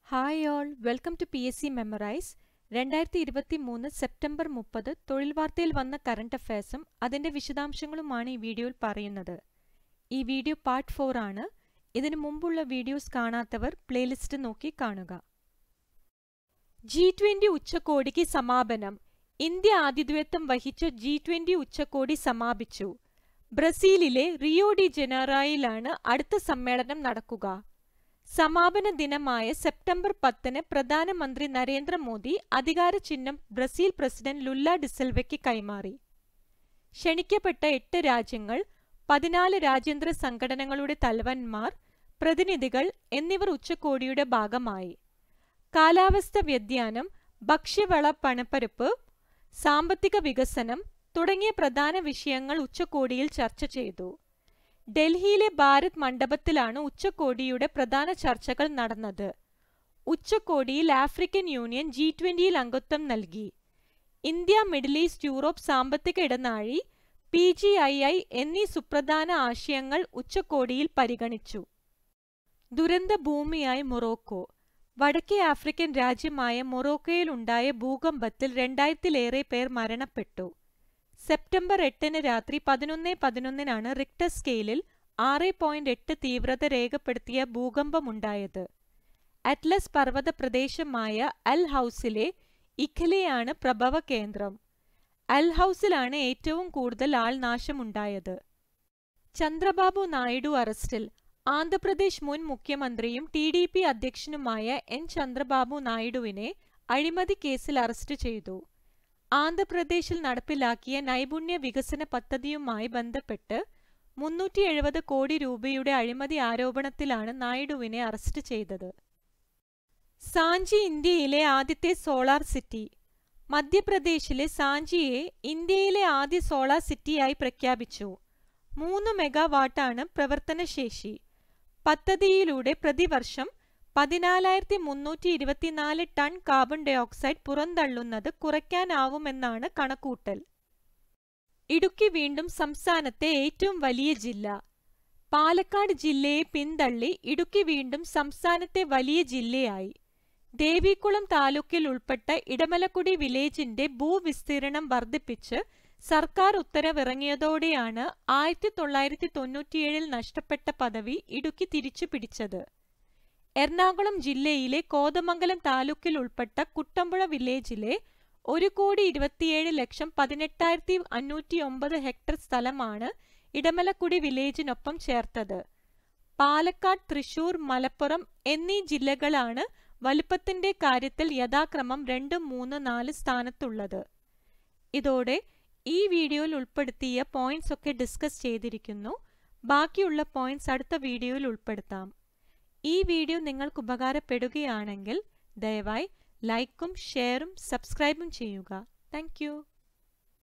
hi all welcome to P S C memorize രണ്ടായിരത്തി ഇരുപത്തി മൂന്ന് സെപ്റ്റംബർ മുപ്പത് തൊഴിൽ വാർത്തയിൽ വന്ന കറണ്ട് അഫയേഴ്സും അതിന്റെ വിശദാംശങ്ങളുമാണ് ഈ വീഡിയോയിൽ പറയുന്നത് ഈ വീഡിയോ പാർട്ട് ഫോർ ആണ് ഇതിനു മുമ്പുള്ള വീഡിയോസ് കാണാത്തവർ പ്ലേലിസ്റ്റ് നോക്കി കാണുക ജി ട്വന്റി ഉച്ചകോടിക്ക് സമാപനം ഇന്ത്യ ആതിഥേയത്വം വഹിച്ച ജി ട്വന്റി ഉച്ചകോടി സമാപിച്ചു ബ്രസീലിലെ റിയോ ഡി ജനറായിലാണ് അടുത്ത സമ്മേളനം നടക്കുക സമാപന ദിനമായ സെപ്റ്റംബർ പത്തിന് പ്രധാനമന്ത്രി നരേന്ദ്രമോദി അധികാര ചിഹ്നം ബ്രസീൽ പ്രസിഡന്റ് ലുല്ല ഡിസൽവയ്ക്ക് കൈമാറി ക്ഷണിക്കപ്പെട്ട എട്ട് രാജ്യങ്ങൾ പതിനാല് രാജ്യാന്തര സംഘടനകളുടെ തലവന്മാർ പ്രതിനിധികൾ എന്നിവർ ഉച്ചകോടിയുടെ ഭാഗമായി കാലാവസ്ഥ വ്യതിയാനം ഭക്ഷ്യവള പണപ്പരപ്പ് സാമ്പത്തിക വികസനം തുടങ്ങിയ പ്രധാന വിഷയങ്ങൾ ഉച്ചകോടിയിൽ ചർച്ച ചെയ്തു ഡൽഹിയിലെ ഭാരത് മണ്ഡപത്തിലാണ് ഉച്ചകോടിയുടെ പ്രധാന ചർച്ചകൾ നടന്നത് ഉച്ചകോടിയിൽ ആഫ്രിക്കൻ യൂണിയൻ ജി ട്വന്റിയിൽ അംഗത്വം നൽകി ഇന്ത്യ മിഡിൽ ഈസ്റ്റ് യൂറോപ്പ് സാമ്പത്തിക ഇടനാഴി പി ജി ഐ ഐ എന്നീ സുപ്രധാന ആശയങ്ങൾ ഉച്ചകോടിയിൽ പരിഗണിച്ചു ദുരന്ത ഭൂമിയായി മൊറോക്കോ വടക്കേ ആഫ്രിക്കൻ രാജ്യമായ മൊറോക്കോയിലുണ്ടായ ഭൂകമ്പത്തിൽ രണ്ടായിരത്തിലേറെ പേർ മരണപ്പെട്ടു സെപ്റ്റംബർ എട്ടിന് രാത്രി പതിനൊന്ന് പതിനൊന്നിനാണ് റിക്ടർ സ്കെയിലിൽ ആറ് പോയിന്റ് എട്ട് തീവ്രത രേഖപ്പെടുത്തിയ ഭൂകമ്പമുണ്ടായത് അറ്റ്ലസ് പർവ്വത പ്രദേശമായ അൽ ഹൌസിലെ ഇഖലയാണ് പ്രഭവ കേന്ദ്രം അൽ ഹൌസിലാണ് ഏറ്റവും കൂടുതൽ ആൾനാശമുണ്ടായത് ചന്ദ്രബാബു നായിഡു അറസ്റ്റിൽ ആന്ധ്രാപ്രദേശ് മുൻ മുഖ്യമന്ത്രിയും ടി ഡി പി അധ്യക്ഷനുമായ എൻ ചന്ദ്രബാബു നായിഡുവിനെ അഴിമതി കേസിൽ അറസ്റ്റ് ചെയ്തു ആന്ധ്രാപ്രദേശിൽ നടപ്പിലാക്കിയ നൈപുണ്യ വികസന പദ്ധതിയുമായി ബന്ധപ്പെട്ട് മുന്നൂറ്റി എഴുപത് കോടി രൂപയുടെ അഴിമതി ആരോപണത്തിലാണ് നായിഡുവിനെ അറസ്റ്റ് ചെയ്തത് സാഞ്ചി ഇന്ത്യയിലെ ആദ്യത്തെ സോളാർ സിറ്റി മധ്യപ്രദേശിലെ സാഞ്ചിയെ ഇന്ത്യയിലെ ആദ്യ സോളാർ സിറ്റിയായി പ്രഖ്യാപിച്ചു മൂന്ന് മെഗാവാട്ടാണ് പ്രവർത്തനശേഷി പദ്ധതിയിലൂടെ പ്രതിവർഷം പതിനാലായിരത്തി മുന്നൂറ്റി ഇരുപത്തിനാല് ടൺ കാർബൺ ഡയോക്സൈഡ് പുറന്തള്ളുന്നത് കുറയ്ക്കാനാവുമെന്നാണ് കണക്കൂട്ടൽ ഇടുക്കി വീണ്ടും സംസ്ഥാനത്തെ ഏറ്റവും വലിയ ജില്ല പാലക്കാട് ജില്ലയെ പിന്തള്ളി ഇടുക്കി വീണ്ടും സംസ്ഥാനത്തെ വലിയ ജില്ലയായി ദേവികുളം താലൂക്കിൽ ഉൾപ്പെട്ട ഇടമലക്കുടി വില്ലേജിന്റെ ഭൂവിസ്തീർണം വർദ്ധിപ്പിച്ച് സർക്കാർ ഉത്തരവിറങ്ങിയതോടെയാണ് ആയിരത്തി തൊള്ളായിരത്തി തൊണ്ണൂറ്റിയേഴിൽ നഷ്ടപ്പെട്ട പദവി ഇടുക്കി തിരിച്ചു പിടിച്ചത് എറണാകുളം ജില്ലയിലെ കോതമംഗലം താലൂക്കിൽ ഉൾപ്പെട്ട കുട്ടമ്പുഴ വില്ലേജിലെ ഒരു കോടി ഇരുപത്തിയേഴ് ലക്ഷം പതിനെട്ടായിരത്തി അഞ്ഞൂറ്റി ഒമ്പത് ഹെക്ടർ സ്ഥലമാണ് ഇടമലക്കുടി വില്ലേജിനൊപ്പം ചേർത്തത് പാലക്കാട് തൃശൂർ മലപ്പുറം എന്നീ ജില്ലകളാണ് വലുപ്പത്തിന്റെ കാര്യത്തിൽ യഥാക്രമം രണ്ട് മൂന്ന് നാല് സ്ഥാനത്തുള്ളത് ഇതോടെ ഈ വീഡിയോയിൽ ഉൾപ്പെടുത്തിയ പോയിന്റ്സ് ഒക്കെ ഡിസ്കസ് ചെയ്തിരിക്കുന്നു ബാക്കിയുള്ള പോയിന്റ്സ് അടുത്ത വീഡിയോയിൽ ഉൾപ്പെടുത്താം ഈ വീഡിയോ നിങ്ങൾക്ക് ഉപകാരപ്പെടുകയാണെങ്കിൽ ദയവായി ലൈക്കും ഷെയറും സബ്സ്ക്രൈബും ചെയ്യുക താങ്ക്